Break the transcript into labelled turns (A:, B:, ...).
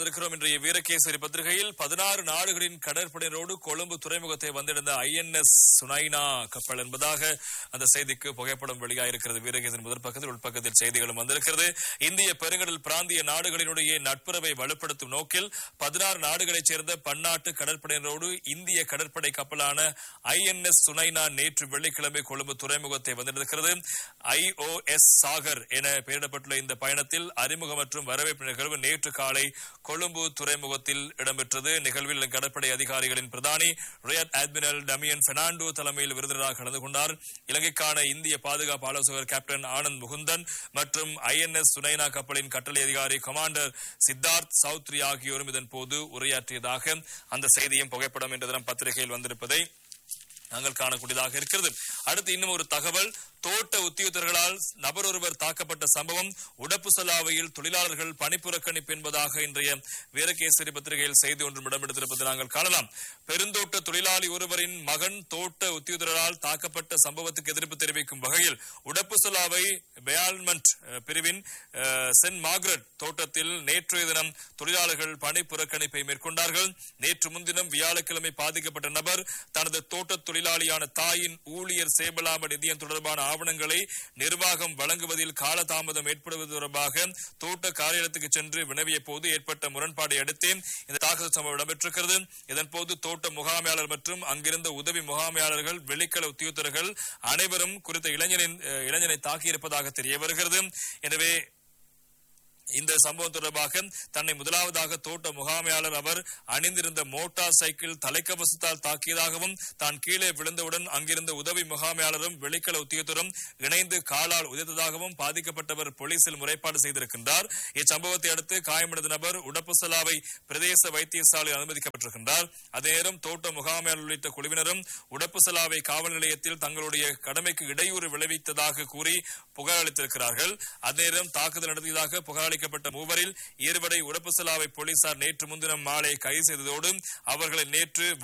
A: இணைந்திருக்கிறோம் இன்றைய வீரகேசரி பத்திரிகையில் பதினாறு நாடுகளின் கடற்படையினரோடு கொழும்பு துறைமுகத்தை வந்திருந்த ஐஎன்எஸ் சுனைனா கப்பல் என்பதாக அந்த செய்திக்கு புகைப்படம் வெளியாயிருக்கிறது வீரகேசரி முதல் பக்கத்தில் உள்பக்கத்தில் செய்திகளும் வந்திருக்கிறது இந்திய பெருங்கடல் பிராந்திய நாடுகளினுடைய நட்புறவை வலுப்படுத்தும் நோக்கில் பதினாறு நாடுகளைச் சேர்ந்த பன்னாட்டு கடற்படையினரோடு இந்திய கடற்படை கப்பலான ஐஎன்எஸ் சுனைனா நேற்று வெள்ளிக்கிழமை கொழும்பு துறைமுகத்தை வந்திருக்கிறது ஐஓஎஸ் சாகர் என பெயரிடப்பட்டுள்ள இந்த பயணத்தில் அறிமுக மற்றும் வரவேற்பு நிகழ்வு நேற்று காலை கொழும்பு துறைமுகத்தில் இடம்பெற்றது நிகழ்வில் கடற்படை அதிகாரிகளின் பிரதானி ரியட் அட்மிரல் டமியன் பெர்னாண்டோ தலைமையில் விருந்தினராக கலந்து கொண்டார் இலங்கைக்கான இந்திய பாதுகாப்பு ஆலோசகர் கேப்டன் ஆனந்த் முகுந்தன் மற்றும் ஐஎன்எஸ் சுனைனா கப்பலின் கட்டளை அதிகாரி கமாண்டர் சித்தார்த் சௌத்ரி ஆகியோரும் இதன் போது உரையாற்றியதாக அந்த செய்தியும் புகைப்படம் என்ற தினம் பத்திரிகையில் வந்திருப்பதை நாங்கள் காணக்கூடியதாக இருக்கிறது அடுத்து இன்னும் ஒரு தகவல் தோட்ட உத்தியோகர்களால் நபர் ஒருவர் தாக்கப்பட்ட சம்பவம் உடப்பு சொல்லாவையில் தொழிலாளர்கள் பணிப்புறக்கணிப்பு என்பதாக இன்றைய வீரகேசரி பத்திரிகையில் செய்தி ஒன்றும் இடம்பெடுத்திருப்பதை நாங்கள் காணலாம் பெருந்தோட்ட தொழிலாளி ஒருவரின் மகன் தோட்ட உத்தியோகர்களால் தாக்கப்பட்ட சம்பவத்துக்கு எதிர்ப்பு தெரிவிக்கும் வகையில் உடப்பு சொல்லாவை பெயால்மெண்ட் பிரிவின் அஹ், சென்ட் மார்கரெட் தோட்டத்தில் நேற்றைய தினம் தொழிலாளர்கள் பணி புறக்கணிப்பை மேற்கொண்டார்கள் நேற்று முன்தினம் வியாழக்கிழமை பாதிக்கப்பட்ட நபர் தனது தோட்ட தொழிலாளியான தாயின் ஊழியர் சேபலாப நிதியம் தொடர்பான ஆவணங்களை நிர்வாகம் வழங்குவதில் காலதாமதம் ஏற்படுவது தொடர்பாக தோட்ட காரியாலயத்துக்கு சென்று வினவிய போது ஏற்பட்ட முரண்பாடை அடுத்தே இந்த தாக்குதல் சம்பவம் இடம்பெற்றிருக்கிறது இதன்போது தோட்ட முகாமையாளர் மற்றும் அங்கிருந்த உதவி முகாமையாளர்கள் வெளிக்கள உத்தியோகத்தர்கள் அனைவரும் குறித்த இளைஞனின் அஹ், இளைஞனை தாக்கியிருப்பதாக தெரிய வருகிறது எனவே இந்த சம்பவம் தொடர்பாக தன்னை முதலாவதாக தோட்ட முகாமையாளர் அவர் அணிந்திருந்த மோட்டார் சைக்கிள் தலைக்கவசத்தால் தாக்கியதாகவும் தான் கீழே விழுந்தவுடன் அங்கிருந்த உதவி முகாமையாளரும் வெளிக்கள உத்தியோகத்தரும் இணைந்து காலால் உதைத்ததாகவும் பாதிக்கப்பட்டவர் போலீசில் முறைப்பாடு செய்திருக்கின்றார் இச்சம்பவத்தை அடுத்து காயமடைந்த நபர் உடப்புசலாவை பிரதேச வைத்தியசாலையில் அனுமதிக்கப்பட்டிருக்கின்றார் அதே நேரம் தோட்ட முகாமையாளர் உள்ளிட்ட குழுவினரும் உடப்புசலாவை காவல் நிலையத்தில் தங்களுடைய கடமைக்கு இடையூறு விளைவித்ததாக கூறி புகார் அளித்திருக்கிறார்கள் அதே நேரம் தாக்குதல் நடத்தியதாக புகாரளிக்கப்பட்ட மூவரில் இருவரை உடப்புசலாவை போலீசார் நேற்று முன்தினம் மாலை கைது செய்ததோடு அவர்களை நேற்று